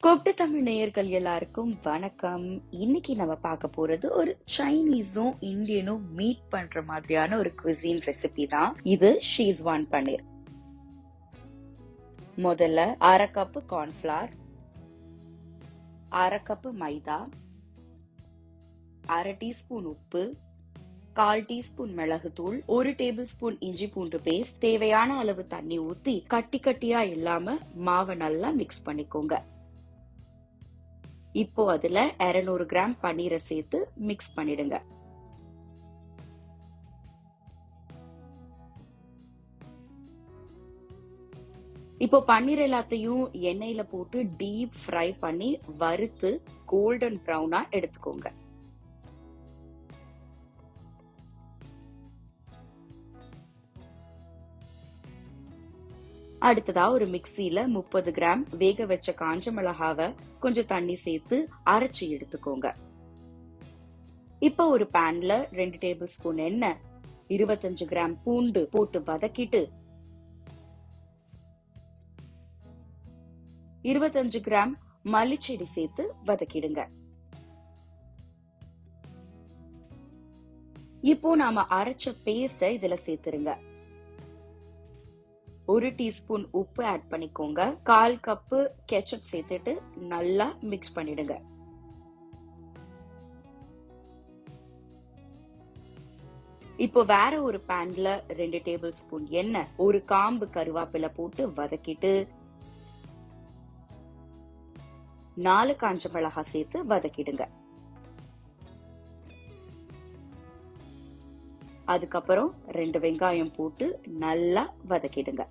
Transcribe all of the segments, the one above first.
கொட்டு தமிழ் நேயர்கள் எல்லாருக்கும் வணக்கம் இன்னைக்கு நம்ம பார்க்க போறது ஒரு சைனீஸும் இந்தியனும் மீட் பண்ற மாதிரியான ஒரு குவிசின் ரெசிபி தான் இது ஷீஸ்வான் பன்னீர் முதல்ல அரை கப்பு கார்ன்ஃபிளார் அரை கப்பு மைதா அரை டீஸ்பூன் உப்பு கால் டீஸ்பூன் மிளகுத்தூள் ஒரு டேபிள் ஸ்பூன் இஞ்சி பூண்டு பேஸ்ட் தேவையான அளவு தண்ணி ஊத்தி கட்டி கட்டியா இல்லாம மாவை நல்லா மிக்ஸ் பண்ணிக்கோங்க இப்போ அதுல 200 கிராம் பன்னீரை சேர்த்து மிக்ஸ் பண்ணிடுங்க இப்போ பன்னீர் எல்லாத்தையும் எண்ணெயில போட்டு டீப் ஃப்ரை பண்ணி வறுத்து கோல்டன் ப்ரௌனா எடுத்துக்கோங்க அடுத்ததா ஒரு மிக்சியில முப்பது கிராம் வேக வச்ச காஞ்ச மிளகாவை கொஞ்சம் தண்ணி சேர்த்து அரைச்சி எடுத்துக்கோங்க இப்போ ஒரு பேன்ல ரெண்டு டேபிள் ஸ்பூன் எண்ணெய் இருபத்தஞ்சு கிராம் பூண்டு போட்டு வதக்கிட்டு இருபத்தஞ்சு கிராம் மல்லிச்செடி சேர்த்து வதக்கிடுங்க இப்போ நாம அரைச்ச பேஸ்ட இதுல சேர்த்துருங்க ஒரு டீஸ்பூன் உப்பு ஆட் பண்ணிக்கோங்க கால் கப்பு கெச்சப் சேர்த்துட்டு நல்லா மிக்ஸ் பண்ணிடுங்க இப்போ வேற ஒரு பேன்ல ரெண்டு டேபிள் ஸ்பூன் எண்ணெய் ஒரு காம்பு கருவேப்பிலை போட்டு வதக்கிட்டு நாலு காஞ்ச மிளகா சேர்த்து வதக்கிடுங்க அதுக்கப்புறம் ரெண்டு வெங்காயம் போட்டு நல்லா வதக்கிடுங்க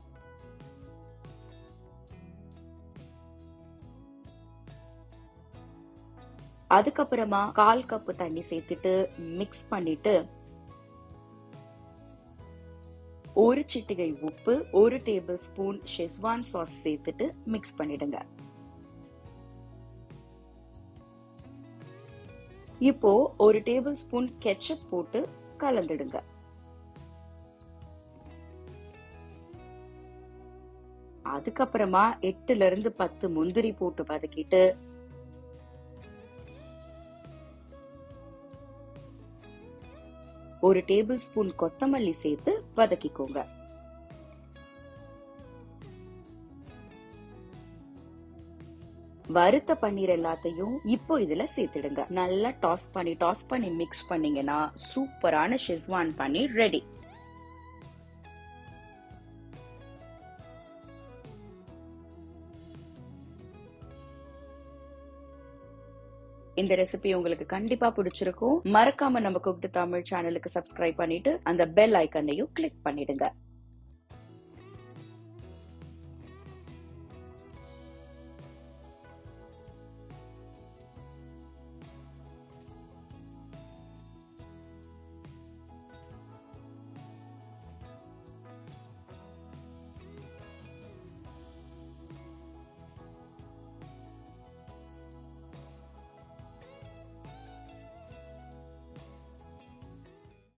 அதுக்கப்புறமா கால் கப்பு தண்ணி சேர்த்துட்டு மிக்ஸ் பண்ணிட்டு ஒரு சிட்டிகை உப்பு ஒரு டேபிள் ஸ்பூன் ஷெஸ்வான் சாஸ் சேர்த்துட்டு மிக்ஸ் பண்ணிடுங்க இப்போ ஒரு டேபிள் ஸ்பூன் கெச்சப் போட்டு கலந்துடுங்க அதுக்கப்புறமா எட்டுல இருந்து பத்து முந்திரி போட்டு வதக்கிட்டு ஒரு டேபிள் ஸ்பூன் கொத்தமல்லி சேர்த்து வதக்கிக்கோங்க வறுத்த பன்னீர் எல்லாத்தையும் இப்போ இதுல சேர்த்துடுங்க நல்லா டாஸ் பண்ணி டாஸ் பண்ணி மிக்ஸ் பண்ணீங்கன்னா சூப்பரான ஷெஸ்வான் பன்னீர் ரெடி இந்த ரெசிபி உங்களுக்கு கண்டிப்பா பிடிச்சிருக்கும் மறக்காம நம்ம குக்டு தமிழ் சேனலுக்கு சப்ஸ்கிரைப் பண்ணிட்டு அந்த பெல் ஐக்கனையும் கிளிக் பண்ணிடுங்க